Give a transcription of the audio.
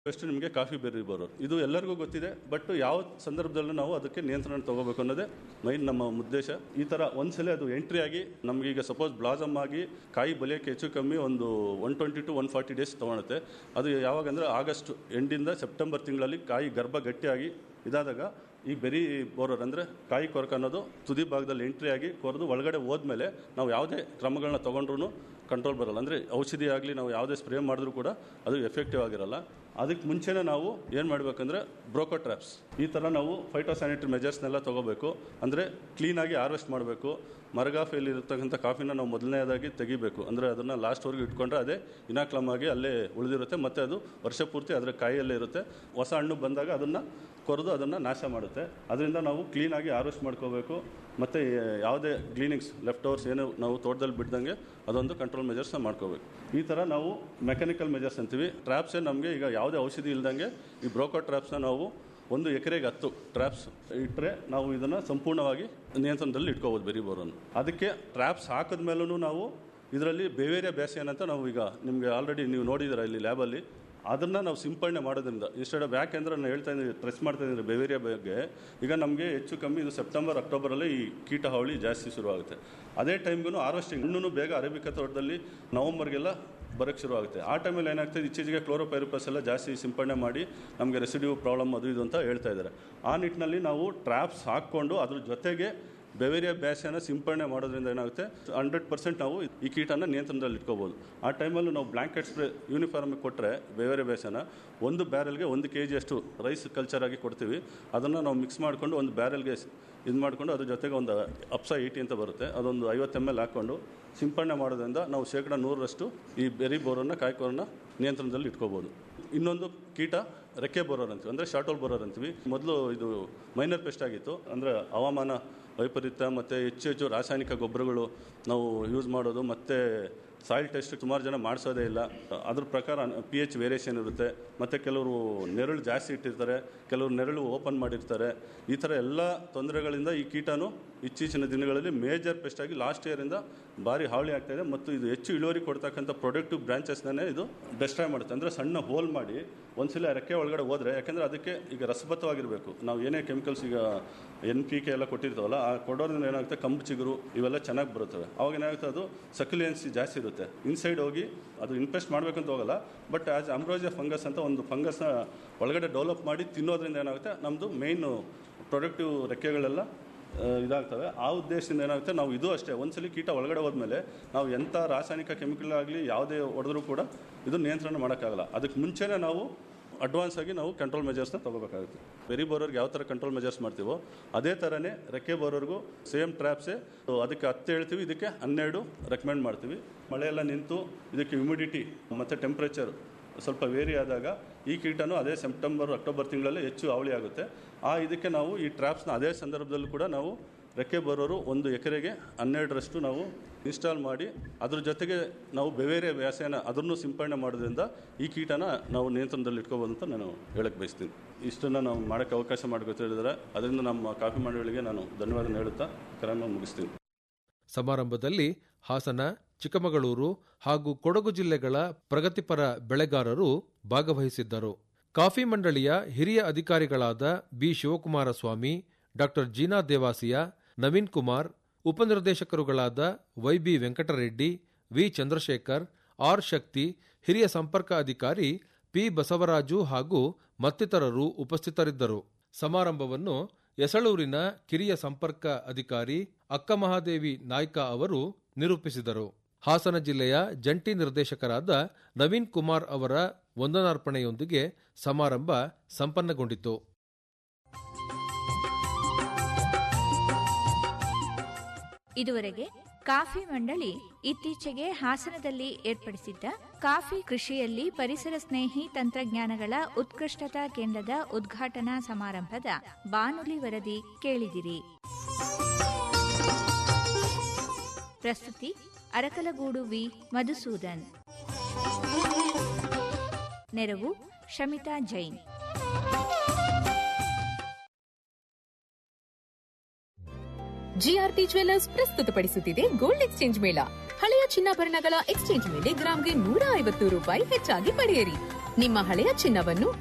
best ನಿಮಗೆ coffee berry ಬರೋರು ಇದು ಎಲ್ಲರಿಗೂ ಗೊತ್ತಿದೆ ಬಟ್ ಯಾವ ಸಂದರ್ಭದಲ್ಲೂ ನಾವು ಅದಕ್ಕೆ ನಿಯಂತ್ರಣ ತಗೋಬೇಕು ಅನ್ನೋದೇ ಮೈನ್ ನಮ್ಮ ಉದ್ದೇಶ ಈ ಥರ ಒಂದ್ಸಲ ಅದು ಎಂಟ್ರಿ ಆಗಿ ನಮಗೀಗ ಸಪೋಸ್ ಬ್ಲಾಸಮ್ ಆಗಿ ಕಾಯಿ ಬಲಿಯೋಕ್ಕೆ ಹೆಚ್ಚು ಕಮ್ಮಿ ಒಂದು one twenty to one forty days ತೊಗೊಳುತ್ತೆ ಅದು ಯಾವಾಗ ಅಂದರೆ ಆಗಸ್ಟ್ ಎಂಡಿಂದ ಸೆಪ್ಟೆಂಬರ್ ತಿಂಗಳಲ್ಲಿ ಕಾಯಿ ಗರ್ಭ ಗಟ್ಟಿಯಾಗಿ ಇದಾದಾಗ ಈ ಬೆರಿ ಬೋರರ್ ಅಂದರೆ ಕಾಯಿ ಕೊರಕ ಅನ್ನೋದು ತುದಿ ಭಾಗದಲ್ಲಿ ಎಂಟ್ರಿ ಆಗಿ ಕೊರೆದು ಒಳಗಡೆ ಹೋದ್ಮೇಲೆ ನಾವು ಯಾವುದೇ ಕ್ರಮಗಳನ್ನ ತೊಗೊಂಡ್ರು ಕಂಟ್ರೋಲ್ ಬರಲ್ಲ ಅಂದರೆ ಔಷಧಿ ಆಗಲಿ ನಾವು ಯಾವುದೇ ಸ್ಪ್ರೇ ಮಾಡಿದ್ರೂ ಕೂಡ ಅದು ಎಫೆಕ್ಟಿವ್ ಆಗಿರಲ್ಲ ಅದಕ್ಕೆ ಮುಂಚೆನೇ ನಾವು ಏನು ಮಾಡಬೇಕಂದ್ರೆ ಬ್ರೋಕೋ ಟ್ರ್ಯಾಪ್ಸ್ ಈ ಥರ ನಾವು ಫೈಟೋ ಸ್ಯಾನಿಟರಿ ಮೆಜರ್ಸ್ನೆಲ್ಲ ತೊಗೋಬೇಕು ಅಂದರೆ ಕ್ಲೀನಾಗಿ ಹಾರ್ವೆಸ್ಟ್ ಮಾಡಬೇಕು ಮರಗಾಫಿಯಲ್ಲಿ ಇರತಕ್ಕಂಥ ಕಾಫಿನ ನಾವು ಮೊದಲನೇದಾಗಿ ತೆಗಿಬೇಕು ಅಂದರೆ ಅದನ್ನು ಲಾಸ್ಟ್ವರೆಗೂ ಇಟ್ಕೊಂಡ್ರೆ ಅದೇ ಇನಾಕ್ಲಮ್ ಆಗಿ ಅಲ್ಲೇ ಉಳಿದಿರುತ್ತೆ ಮತ್ತು ಅದು ವರ್ಷ ಪೂರ್ತಿ ಅದರ ಕಾಯಿಯಲ್ಲೇ ಇರುತ್ತೆ ಹೊಸ ಹಣ್ಣು ಬಂದಾಗ ಅದನ್ನು ಕೊರೆದು ಅದನ್ನು ನಾಶ ಮಾಡುತ್ತೆ ಅದರಿಂದ ನಾವು ಕ್ಲೀನಾಗಿ ಹಾರ್ವೆಸ್ಟ್ ಮಾಡ್ಕೋಬೇಕು ಮತ್ತು ಯಾವುದೇ ಕ್ಲೀನಿಂಗ್ಸ್ ಲೆಫ್ಟ್ ಓವರ್ಸ್ ಏನು ನಾವು ತೋಟದಲ್ಲಿ ಬಿಡ್ದಂಗೆ ಅದೊಂದು ಕಂಟ್ರೋಲ್ ಮೆಜರ್ಸ್ನ ಮಾಡ್ಕೋಬೇಕು ಈ ಥರ ನಾವು ಮೆಕ್ಯಾನಿಕಲ್ ಮೆಜರ್ಸ್ ಅಂತೀವಿ ಟ್ರ್ಯಾಪ್ಸೇ ನಮಗೆ ಈಗ ಯಾವುದೇ ಔಷಧಿ ಇಲ್ದಂಗೆ ಈ ಬ್ರೋಕೋ ಟ್ರ್ಯಾಪ್ಸ್ನ ನಾವು ಒಂದು ಎಕರೆಗೆ ಹತ್ತು ಟ್ರ್ಯಾಪ್ಸ್ ಇಟ್ಟರೆ ನಾವು ಇದನ್ನು ಸಂಪೂರ್ಣವಾಗಿ ನಿಯಂತ್ರಣದಲ್ಲಿ ಇಟ್ಕೋಬೋದು ಬೆರಿ ಬೋರನ್ನು ಅದಕ್ಕೆ ಟ್ರ್ಯಾಪ್ಸ್ ಹಾಕಿದ ಮೇಲೂ ನಾವು ಇದರಲ್ಲಿ ಬೇವೇರಿಯಾ ಬ್ಯಾಸಿಯನ್ ಅಂತ ನಾವು ಈಗ ನಿಮಗೆ ಆಲ್ರೆಡಿ ನೀವು ನೋಡಿದ್ದೀರಾ ಇಲ್ಲಿ ಲ್ಯಾಬಲ್ಲಿ ಅದನ್ನು ನಾವು ಸಿಂಪಡಣೆ ಮಾಡೋದ್ರಿಂದ ಇನ್ಸ್ಟೆಡ್ ಆಫ್ ಯಾಕೆಂದ್ರೆ ನಾನು ಹೇಳ್ತಾ ಇದ್ದೀನಿ ಟ್ರೆಸ್ ಮಾಡ್ತಾ ಇದ್ದೀನಿ ಬೇವೇರಿಯಾ ಬಗ್ಗೆ ಈಗ ನಮಗೆ ಹೆಚ್ಚು ಕಮ್ಮಿ ಇದು ಸೆಪ್ಟೆಂಬರ್ ಅಕ್ಟೋಬರಲ್ಲೇ ಈ ಕೀಟ ಹಾವಳಿ ಜಾಸ್ತಿ ಶುರುವಾಗುತ್ತೆ ಅದೇ ಟೈಮ್ಗೂ ಹಾರ್ವೆಸ್ಟಿಂಗ್ ಇನ್ನೂ ಬೇಗ ಅರೇಬಿಕಾ ತೋಟದಲ್ಲಿ ನವಂಬರ್ಗೆಲ್ಲ ಬರೋಕ್ಕೆ ಶುರು ಆಗುತ್ತೆ ಆ ಟೈಮಲ್ಲಿ ಏನಾಗ್ತದೆ ಇತ್ತೀಚೆಗೆ ಕ್ಲೋರೋಪೈರಿಪಸ್ ಎಲ್ಲ ಜಾಸ್ತಿ ಸಿಂಪಡಣೆ ಮಾಡಿ ನಮಗೆ ರೆಸಿಡ್ಯೂ ಪ್ರಾಬ್ಲಮ್ ಅದು ಇದು ಅಂತ ಹೇಳ್ತಾ ಇದ್ದಾರೆ ಆ ನಿಟ್ಟಿನಲ್ಲಿ ನಾವು ಟ್ರ್ಯಾಪ್ಸ್ ಹಾಕ್ಕೊಂಡು ಅದ್ರ ಜೊತೆಗೆ ಬೆವೇರಿಯಾ ಬ್ಯಾಸಿಯನ್ನು ಸಿಂಪಡಣೆ ಮಾಡೋದ್ರಿಂದ ಏನಾಗುತ್ತೆ ಹಂಡ್ರೆಡ್ ಪರ್ಸೆಂಟ್ ನಾವು ಈ ಕೀಟನ ನಿಯಂತ್ರಣದಲ್ಲಿ ಇಟ್ಕೋಬೋದು ಆ ಟೈಮಲ್ಲಿ ನಾವು ಬ್ಲ್ಯಾಂಕೆಟ್ ಸ್ಪ್ರೇ ಯೂನಿಫಾರ್ಮ್ ಕೊಟ್ಟರೆ ಬೆವೇರಿಯಾ ಬ್ಯಾಸನ ಒಂದು ಬ್ಯಾರಲ್ಗೆ ಒಂದು ಕೆ ಜಿಯಷ್ಟು ರೈಸ್ ಕಲ್ಚರ್ ಆಗಿ ಕೊಡ್ತೀವಿ ಅದನ್ನು ನಾವು ಮಿಕ್ಸ್ ಮಾಡಿಕೊಂಡು ಒಂದು ಬ್ಯಾರಲ್ಗೆ ಇದು ಮಾಡಿಕೊಂಡು ಅದ್ರ ಜೊತೆಗೆ ಒಂದು ಅಪ್ಸಾ ಏಯ್ಟಿ ಅಂತ ಬರುತ್ತೆ ಅದೊಂದು ಐವತ್ತು ಎಮ್ ಎಲ್ ಹಾಕ್ಕೊಂಡು ಸಿಂಪಡಣೆ ಮಾಡೋದ್ರಿಂದ ನಾವು ಶೇಕಡ ನೂರರಷ್ಟು ಈ ಬೆರಿ ಬೋರನ್ನು ಕಾಯ್ಕೋರನ್ನ ನಿಯಂತ್ರಣದಲ್ಲಿ ಇಟ್ಕೋಬೋದು ಇನ್ನೊಂದು ಕೀಟ ರೆಕ್ಕೆ ಬೋರರ್ ಅಂತೀವಿ ಅಂದರೆ ಶಾರ್ಟೋಲ್ ಬೋರರ್ ಅಂತೀವಿ ಮೊದಲು ಇದು ಮೈನರ್ ಪೆಸ್ಟ್ ಆಗಿತ್ತು ಅಂದರೆ ಹವಾಮಾನ ವೈಪರೀತ್ಯ ಮತ್ತು ಹೆಚ್ಚು ಹೆಚ್ಚು ರಾಸಾಯನಿಕ ಗೊಬ್ಬರಗಳು ನಾವು ಯೂಸ್ ಮಾಡೋದು ಮತ್ತು ಸಾಯಿಲ್ ಟೆಸ್ಟ್ ಸುಮಾರು ಜನ ಮಾಡಿಸೋದೇ ಇಲ್ಲ ಅದ್ರ ಪ್ರಕಾರ ಪಿ ಎಚ್ ವೇರಿಯೇಷನ್ ಇರುತ್ತೆ ಮತ್ತು ಕೆಲವರು ನೆರಳು ಜಾಸ್ತಿ ಇಟ್ಟಿರ್ತಾರೆ ಕೆಲವರು ನೆರಳು ಓಪನ್ ಮಾಡಿರ್ತಾರೆ ಈ ಥರ ಎಲ್ಲ ತೊಂದರೆಗಳಿಂದ ಈ ಕೀಟನು ಇತ್ತೀಚಿನ ದಿನಗಳಲ್ಲಿ ಮೇಜರ್ ಪೆಸ್ಟ್ ಆಗಿ ಲಾಸ್ಟ್ ಇಯರಿಂದ ಭಾರಿ ಹಾವಳಿ ಆಗ್ತಾ ಇದೆ ಮತ್ತು ಇದು ಹೆಚ್ಚು ಇಳುವರಿ ಕೊಡ್ತಕ್ಕಂಥ ಪ್ರೊಡಕ್ಟಿವ್ ಬ್ರಾಂಚಸ್ನೇ ಇದು ಡೆಸ್ಟ್ರಾಯ್ ಮಾಡುತ್ತೆ ಅಂದರೆ ಸಣ್ಣ ಹೋಲ್ ಮಾಡಿ ಒಂದ್ಸಲ ರೆಕ್ಕೆ ಒಳಗಡೆ ಹೋದರೆ ಯಾಕೆಂದರೆ ಅದಕ್ಕೆ ಈಗ ರಸಬದ್ಧವಾಗಿರಬೇಕು ನಾವು ಏನೇ ಕೆಮಿಕಲ್ಸ್ ಈಗ ಎನ್ ಪಿ ಕೆ ಎಲ್ಲ ಕೊಟ್ಟಿರ್ತಾವಲ್ಲ ಆ ಕೊಡೋದ್ರಿಂದ ಏನಾಗುತ್ತೆ ಕಂಬು ಚಿಗುರು ಇವೆಲ್ಲ ಚೆನ್ನಾಗಿ ಬರುತ್ತವೆ ಅವಾಗ ಏನಾಗುತ್ತೆ ಅದು ಸಕ್ಯುಲೆನ್ಸಿ ಜಾಸ್ತಿ ಇರುತ್ತೆ ಇನ್ಸೈಡ್ ಹೋಗಿ ಅದು ಇನ್ವೆಸ್ಟ್ ಮಾಡಬೇಕಂತ ಹೋಗಲ್ಲ ಬಟ್ ಆಸ್ ಅಂಬ್ರೋಜಿಯಾ ಫಂಗಸ್ ಅಂತ ಒಂದು ಫಂಗಸ್ನ ಒಳಗಡೆ ಡೆವಲಪ್ ಮಾಡಿ ತಿನ್ನೋದ್ರಿಂದ ಏನಾಗುತ್ತೆ ನಮ್ಮದು ಮೇಯ್ನು ಪ್ರೊಡಕ್ಟಿವ್ ರೆಕ್ಕೆಗಳೆಲ್ಲ ಆ, ಇದಾಗ್ತವೆ ಆ ಉದ್ದೇಶದಿಂದ ಏನಾಗುತ್ತೆ ನಾವು ಇದು ಅಷ್ಟೇ ಒಂದ್ಸಲಿ ಕೀಟ ಒಳಗಡೆ ಹೋದ್ಮೇಲೆ ನಾವು ಎಂಥ ರಾಸಾಯನಿಕ ಕೆಮಿಕಲ್ ಆಗಲಿ ಯಾವುದೇ ಹೊಡೆದ್ರೂ ಕೂಡ ಇದು ನಿಯಂತ್ರಣ ಮಾಡೋಕ್ಕಾಗಲ್ಲ ಅದಕ್ಕೆ ಮುಂಚೆನೇ ನಾವು ಅಡ್ವಾನ್ಸ್ ಆಗಿ ನಾವು ಕಂಟ್ರೋಲ್ ಮೆಜರ್ಸ್ನ ತೊಗೋಬೇಕಾಗುತ್ತೆ ಬೆರಿ ಬೋರೋರ್ಗೆ ಯಾವ ಥರ ಕಂಟ್ರೋಲ್ ಮೆಜರ್ಸ್ ಮಾಡ್ತೀವೋ ಅದೇ ಥರನೇ ರೆಕ್ಕೆ ಬೋರೋರ್ಗೂ ಸೇಮ್ ಟ್ರ್ಯಾಪ್ಸೇ ಅದಕ್ಕೆ ಹತ್ತು ಹೇಳ್ತೀವಿ ಇದಕ್ಕೆ ಹನ್ನೆರಡು ರೆಕಮೆಂಡ್ ಮಾಡ್ತೀವಿ ಮಳೆ ಎಲ್ಲ ನಿಂತು ಇದಕ್ಕೆ ಹ್ಯುಮಿಡಿಟಿ ಮತ್ತು ಟೆಂಪ್ರೇಚರ್ ಸ್ವಲ್ಪ ವೇರಿ ಆದಾಗ ಈ ಕೀಟನೂ ಅದೇ ಸೆಪ್ಟೆಂಬರ್ ಅಕ್ಟೋಬರ್ ತಿಂಗಳಲ್ಲಿ ಹೆಚ್ಚು ಹಾವಳಿ ಆಗುತ್ತೆ ಆ ಇದಕ್ಕೆ ನಾವು ಈ ಟ್ರ್ಯಾಪ್ಸ್ನ ಅದೇ ಸಂದರ್ಭದಲ್ಲೂ ಕೂಡ ನಾವು ರೆಕ್ಕೆ ಬರೋರು ಒಂದು ಎಕರೆಗೆ ಹನ್ನೆರಡರಷ್ಟು ನಾವು ಇನ್ಸ್ಟಾಲ್ ಮಾಡಿ ಅದ್ರ ಜೊತೆಗೆ ನಾವು ಬೆವೇರೆ ವ್ಯಾಸನ ಅದನ್ನು ಸಿಂಪಡಣೆ ಮಾಡೋದ್ರಿಂದ ಈ ಕೀಟನ ನಾವು ನಿಯಂತ್ರಣದಲ್ಲಿ ಇಟ್ಕೋಬೋದು ಅಂತ ನಾನು ಹೇಳಕ್ಕೆ ಬಯಸ್ತೀನಿ ಇಷ್ಟನ್ನು ನಾವು ಮಾಡೋಕ್ಕೆ ಅವಕಾಶ ಮಾಡಿಕೊಟ್ಟಿದ್ದಾರೆ ಅದರಿಂದ ನಮ್ಮ ಕಾಫಿ ಮಂಡಳಿಗೆ ನಾನು ಧನ್ಯವಾದ ಹೇಳುತ್ತಾ ಕರೆಯನ್ನು ಮುಗಿಸ್ತೀನಿ ಸಮಾರಂಭದಲ್ಲಿ ಹಾಸನ ಚಿಕ್ಕಮಗಳೂರು ಹಾಗೂ ಕೊಡಗು ಜಿಲ್ಲೆಗಳ ಪ್ರಗತಿಪರ ಬೆಳೆಗಾರರು ಭಾಗವಹಿಸಿದ್ದರು ಕಾಫಿ ಮಂಡಳಿಯ ಹಿರಿಯ ಅಧಿಕಾರಿಗಳಾದ ಬಿ ಶಿವಕುಮಾರ ಸ್ವಾಮಿ ಡಾಕ್ಟರ್ ಜೀನಾ ದೇವಾಸಿಯ ನವೀನ್ ಕುಮಾರ್ ಉಪನಿರ್ದೇಶಕರುಗಳಾದ YB Venkatareddy V Chandrashekar R Shakti ಹಿರಿಯ ಸಂಪರ್ಕ ಅಧಿಕಾರಿ ಪಿ ಬಸವರಾಜು ಹಾಗೂ ಮತ್ತಿತರರು ಉಪಸ್ಥಿತರಿದ್ದರು ಸಮಾರಂಭವನ್ನು ಯಸಳೂರಿನ ಕಿರಿಯ ಸಂಪರ್ಕ ಅಧಿಕಾರಿ ಅಕ್ಕಮಹಾದೇವಿ ನಾಯ್ಕ ಅವರು ನಿರೂಪಿಸಿದರು ಹಾಸನ ಜಿಲ್ಲೆಯ ಜಂಟಿ ನಿರ್ದೇಶಕರಾದ ನವೀನ್ ಕುಮಾರ್ ಅವರ ವಂದನಾರ್ಪಣೆಯೊಂದಿಗೆ ಸಮಾರಂಭ ಸಂಪನ್ನಗೊಂಡಿತು ಇದುವರೆಗೆ ಕಾಫಿ ಮಂಡಳಿ ಇತ್ತೀಚೆಗೆ ಹಾಸನದಲ್ಲಿ ಏರ್ಪಡಿಸಿದ್ದ ಕಾಫಿ ಕೃಷಿಯಲ್ಲಿ ಪರಿಸರ ಸ್ನೇಹಿ ತಂತ್ರಜ್ಞಾನಗಳ ಉತ್ಕೃಷ್ಟತಾ ಕೇಂದ್ರದ ಉದ್ಘಾಟನಾ ಸಮಾರಂಭದ ಬಾನುಲಿ ವರದಿ ಕೇಳಿದಿರಿ ಪ್ರಸ್ತುತಿ ಅರಕಲಗೂಡು ವಿ ಮಧುಸೂದನ್ ನೆರವು ಶಮಿತಾ ಜೈನ್ ಜಿಆರ್ಪಿ ಜ್ವೆಲ್ಲರ್ಸ್ ಪ್ರಸ್ತುತಪಡಿಸುತ್ತಿದೆ ಗೋಲ್ಡ್ ಎಕ್ಸ್ಚೇಂಜ್ ಮೇಳ ಹಳೆಯ ಚಿನ್ನಾಭರಣಗಳ ಎಕ್ಸ್ಚೇಂಜ್ ಮೇಲೆ ಗ್ರಾಂಗೆ ನೂರ ಐವತ್ತು ರೂಪಾಯಿ ಹೆಚ್ಚಾಗಿ ಪಡೆಯಿರಿ ನಿಮ್ಮ ಹಳೆಯ ಚಿನ್ನವನ್ನು